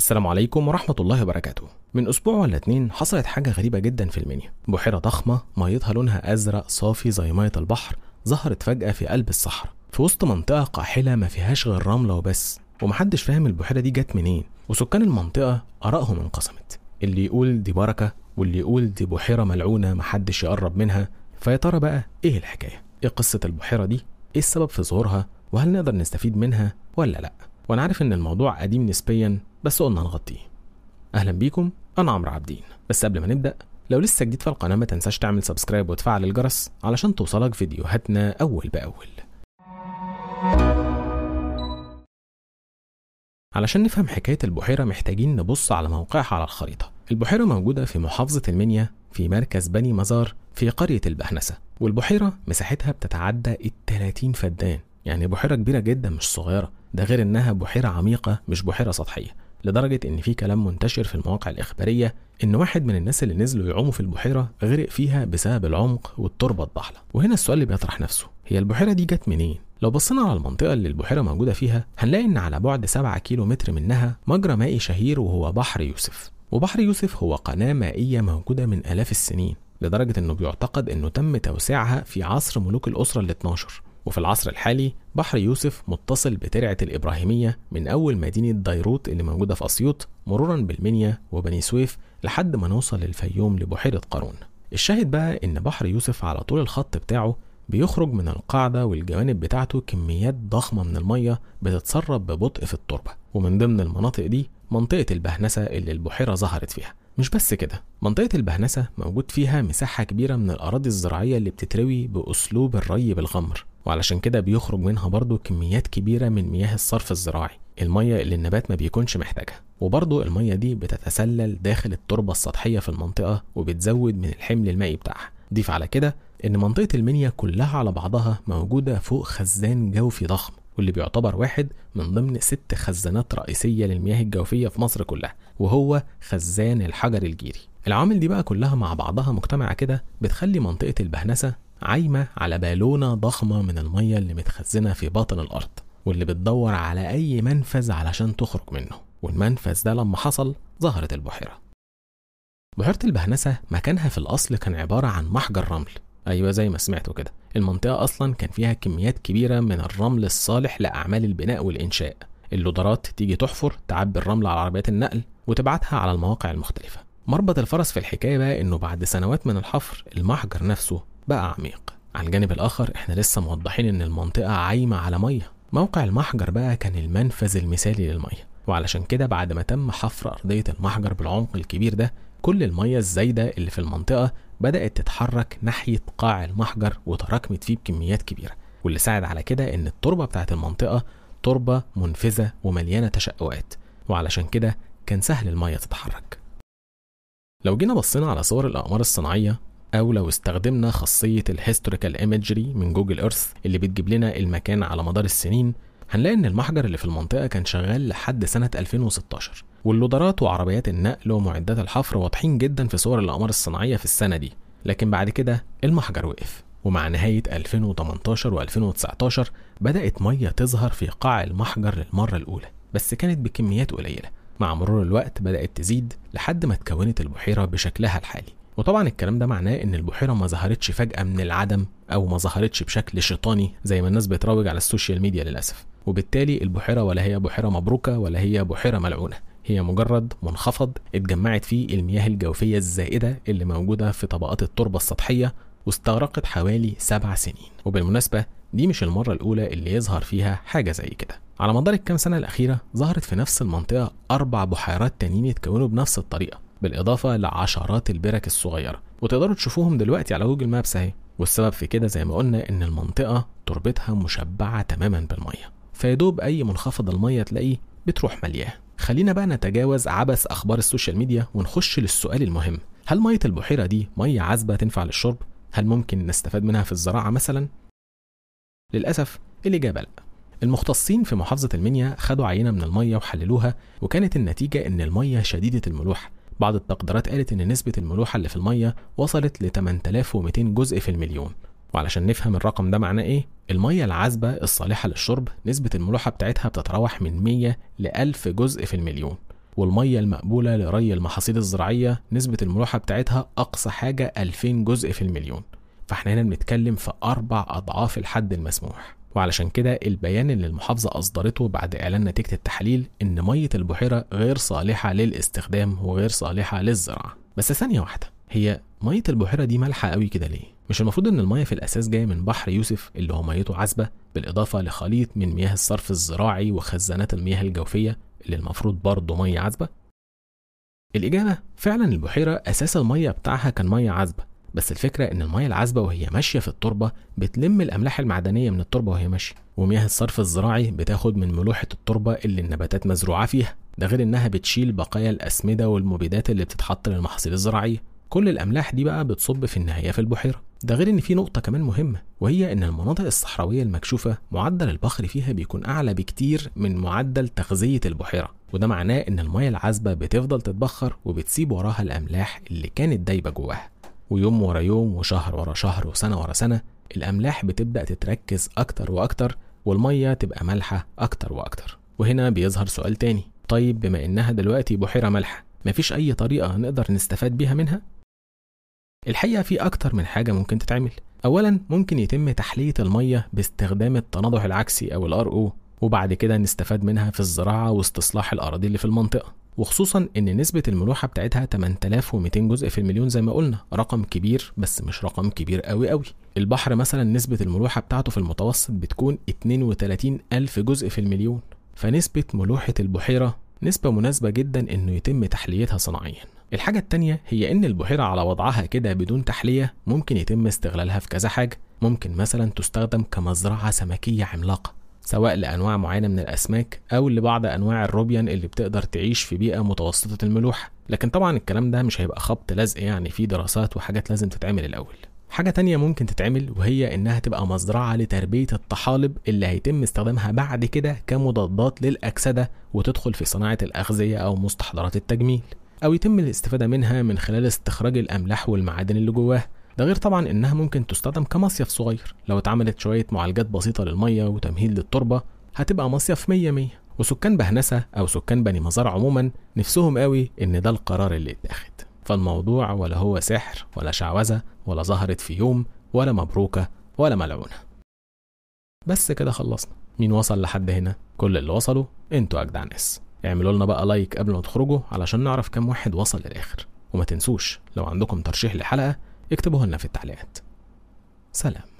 السلام عليكم ورحمة الله وبركاته من أسبوع ولا اتنين حصلت حاجة غريبة جدا في المنيا بحيرة ضخمة ميتها لونها أزرق صافي زي مية البحر ظهرت فجأة في قلب الصحراء في وسط منطقة قاحلة ما فيهاش غير رملة وبس ومحدش فاهم البحيرة دي جت منين وسكان المنطقة آرائهم انقسمت اللي يقول دي بركة واللي يقول دي بحيرة ملعونة محدش يقرب منها فيا ترى بقى إيه الحكاية؟ إيه قصة البحيرة دي؟ إيه السبب في ظهورها؟ وهل نقدر نستفيد منها ولا لأ؟ وأنا عارف إن الموضوع قديم نسبيا بس قلنا نغطيه اهلا بيكم انا عمرو عابدين بس قبل ما نبدا لو لسه جديد في القناه ما تنساش تعمل سبسكرايب وتفعل الجرس علشان توصلك فيديوهاتنا اول باول علشان نفهم حكايه البحيره محتاجين نبص على موقعها على الخريطه البحيره موجوده في محافظه المنيا في مركز بني مزار في قريه البهنسه والبحيره مساحتها بتتعدى ال 30 فدان يعني بحيره كبيره جدا مش صغيره ده غير انها بحيره عميقه مش بحيره سطحيه لدرجة إن في كلام منتشر في المواقع الإخبارية إن واحد من الناس اللي نزلوا يعوموا في البحيرة غرق فيها بسبب العمق والتربة الضحلة وهنا السؤال اللي بيطرح نفسه هي البحيرة دي جت منين؟ لو بصينا على المنطقة اللي البحيرة موجودة فيها هنلاقي إن على بعد 7 كيلو متر منها مجرى مائي شهير وهو بحر يوسف وبحر يوسف هو قناة مائية موجودة من آلاف السنين لدرجة إنه بيعتقد إنه تم توسيعها في عصر ملوك الأسرة ال 12 وفي العصر الحالي بحر يوسف متصل بترعة الإبراهيمية من أول مدينة ديروت اللي موجودة في أسيوط مرورا بالمنيا وبني سويف لحد ما نوصل للفيوم لبحيرة قارون الشاهد بقى إن بحر يوسف على طول الخط بتاعه بيخرج من القاعدة والجوانب بتاعته كميات ضخمة من المية بتتسرب ببطء في التربة ومن ضمن المناطق دي منطقة البهنسة اللي البحيرة ظهرت فيها مش بس كده منطقة البهنسة موجود فيها مساحة كبيرة من الأراضي الزراعية اللي بتتروي بأسلوب الري بالغمر وعلشان كده بيخرج منها برضو كميات كبيرة من مياه الصرف الزراعي المية اللي النبات ما بيكونش محتاجها وبرضو المية دي بتتسلل داخل التربة السطحية في المنطقة وبتزود من الحمل المائي بتاعها ضيف على كده إن منطقة المنيا كلها على بعضها موجودة فوق خزان جوفي ضخم واللي بيعتبر واحد من ضمن ست خزانات رئيسية للمياه الجوفية في مصر كلها وهو خزان الحجر الجيري العوامل دي بقى كلها مع بعضها مجتمعة كده بتخلي منطقة البهنسة عايمة على بالونة ضخمة من المية اللي متخزنة في باطن الأرض واللي بتدور على أي منفذ علشان تخرج منه والمنفذ ده لما حصل ظهرت البحيرة بحيرة البهنسة مكانها في الأصل كان عبارة عن محجر رمل أيوة زي ما سمعتوا كده المنطقة أصلا كان فيها كميات كبيرة من الرمل الصالح لأعمال البناء والإنشاء اللودرات تيجي تحفر تعبي الرمل على عربيات النقل وتبعتها على المواقع المختلفة مربط الفرس في الحكاية بقى إنه بعد سنوات من الحفر المحجر نفسه بقى عميق على الجانب الآخر إحنا لسه موضحين إن المنطقة عايمة على مية موقع المحجر بقى كان المنفذ المثالي للمية وعلشان كده بعد ما تم حفر أرضية المحجر بالعمق الكبير ده كل المية الزايدة اللي في المنطقة بدأت تتحرك ناحية قاع المحجر وتراكمت فيه بكميات كبيرة واللي ساعد على كده إن التربة بتاعت المنطقة تربة منفذة ومليانة تشققات وعلشان كده كان سهل المية تتحرك لو جينا بصينا على صور الأقمار الصناعية أو لو استخدمنا خاصية الهيستوريكال ايمجري من جوجل ايرث اللي بتجيب لنا المكان على مدار السنين هنلاقي إن المحجر اللي في المنطقة كان شغال لحد سنة 2016 واللودرات وعربيات النقل ومعدات الحفر واضحين جدا في صور الأقمار الصناعية في السنة دي لكن بعد كده المحجر وقف ومع نهاية 2018 و2019 بدأت مية تظهر في قاع المحجر للمرة الأولى بس كانت بكميات قليلة مع مرور الوقت بدأت تزيد لحد ما اتكونت البحيرة بشكلها الحالي وطبعا الكلام ده معناه ان البحيره ما ظهرتش فجاه من العدم او ما ظهرتش بشكل شيطاني زي ما الناس بتروج على السوشيال ميديا للاسف وبالتالي البحيره ولا هي بحيره مبروكه ولا هي بحيره ملعونه هي مجرد منخفض اتجمعت فيه المياه الجوفيه الزائده اللي موجوده في طبقات التربه السطحيه واستغرقت حوالي سبع سنين وبالمناسبه دي مش المره الاولى اللي يظهر فيها حاجه زي كده على مدار الكام سنه الاخيره ظهرت في نفس المنطقه اربع بحيرات تانيين اتكونوا بنفس الطريقه بالإضافة لعشرات البرك الصغيرة وتقدروا تشوفوهم دلوقتي على جوجل مابس اهي والسبب في كده زي ما قلنا إن المنطقة تربتها مشبعة تماما بالمية فيدوب أي منخفض المية تلاقيه بتروح ملياه خلينا بقى نتجاوز عبث أخبار السوشيال ميديا ونخش للسؤال المهم هل مية البحيرة دي مية عذبة تنفع للشرب؟ هل ممكن نستفاد منها في الزراعة مثلا؟ للأسف الإجابة لأ المختصين في محافظة المنيا خدوا عينة من المية وحللوها وكانت النتيجة إن المية شديدة الملوحة بعض التقديرات قالت إن نسبة الملوحة اللي في المية وصلت ل 8200 جزء في المليون وعلشان نفهم الرقم ده معناه إيه المية العذبة الصالحة للشرب نسبة الملوحة بتاعتها بتتراوح من 100 ل 1000 جزء في المليون والمية المقبولة لري المحاصيل الزراعية نسبة الملوحة بتاعتها أقصى حاجة 2000 جزء في المليون فاحنا هنا بنتكلم في أربع أضعاف الحد المسموح وعلشان كده البيان اللي المحافظة أصدرته بعد إعلان نتيجة التحليل إن مية البحيرة غير صالحة للاستخدام وغير صالحة للزراعة بس ثانية واحدة هي مية البحيرة دي مالحة قوي كده ليه؟ مش المفروض إن المية في الأساس جاية من بحر يوسف اللي هو ميته عذبة بالإضافة لخليط من مياه الصرف الزراعي وخزانات المياه الجوفية اللي المفروض برضه مية عذبة؟ الإجابة فعلا البحيرة أساس المية بتاعها كان مية عذبة بس الفكرة إن المية العذبة وهي ماشية في التربة بتلم الأملاح المعدنية من التربة وهي ماشية ومياه الصرف الزراعي بتاخد من ملوحة التربة اللي النباتات مزروعة فيها ده غير إنها بتشيل بقايا الأسمدة والمبيدات اللي بتتحط للمحاصيل الزراعية كل الأملاح دي بقى بتصب في النهاية في البحيرة ده غير إن في نقطة كمان مهمة وهي إن المناطق الصحراوية المكشوفة معدل البخر فيها بيكون أعلى بكتير من معدل تغذية البحيرة وده معناه إن المياه العذبة بتفضل تتبخر وبتسيب وراها الأملاح اللي كانت دايبة جواها ويوم ورا يوم وشهر ورا شهر وسنة ورا سنة الأملاح بتبدأ تتركز أكتر وأكتر والمية تبقى مالحة أكتر وأكتر وهنا بيظهر سؤال تاني طيب بما إنها دلوقتي بحيرة مالحة مفيش أي طريقة نقدر نستفاد بيها منها؟ الحقيقة في أكتر من حاجة ممكن تتعمل أولا ممكن يتم تحلية المية باستخدام التناضح العكسي أو الار او وبعد كده نستفاد منها في الزراعة واستصلاح الأراضي اللي في المنطقة وخصوصا ان نسبة الملوحة بتاعتها 8200 جزء في المليون زي ما قلنا رقم كبير بس مش رقم كبير قوي قوي البحر مثلا نسبة الملوحة بتاعته في المتوسط بتكون 32 ألف جزء في المليون فنسبة ملوحة البحيرة نسبة مناسبة جدا انه يتم تحليتها صناعيا الحاجة التانية هي ان البحيرة على وضعها كده بدون تحلية ممكن يتم استغلالها في كذا حاجة ممكن مثلا تستخدم كمزرعة سمكية عملاقة سواء لأنواع معينة من الأسماك أو لبعض أنواع الروبيان اللي بتقدر تعيش في بيئة متوسطة الملوحة لكن طبعا الكلام ده مش هيبقى خبط لزق يعني في دراسات وحاجات لازم تتعمل الأول حاجة تانية ممكن تتعمل وهي إنها تبقى مزرعة لتربية الطحالب اللي هيتم استخدامها بعد كده كمضادات للأكسدة وتدخل في صناعة الأغذية أو مستحضرات التجميل أو يتم الاستفادة منها من خلال استخراج الأملاح والمعادن اللي جواها ده غير طبعا انها ممكن تستخدم كمصيف صغير لو اتعملت شوية معالجات بسيطة للمية وتمهيد للتربة هتبقى مصيف مية مية وسكان بهنسة أو سكان بني مزار عموما نفسهم قوي إن ده القرار اللي اتاخد فالموضوع ولا هو سحر ولا شعوذة ولا ظهرت في يوم ولا مبروكة ولا ملعونة بس كده خلصنا مين وصل لحد هنا كل اللي وصلوا انتوا أجدع ناس اعملوا لنا بقى لايك قبل ما تخرجوا علشان نعرف كم واحد وصل للآخر وما تنسوش لو عندكم ترشيح لحلقة اكتبوه لنا في التعليقات سلام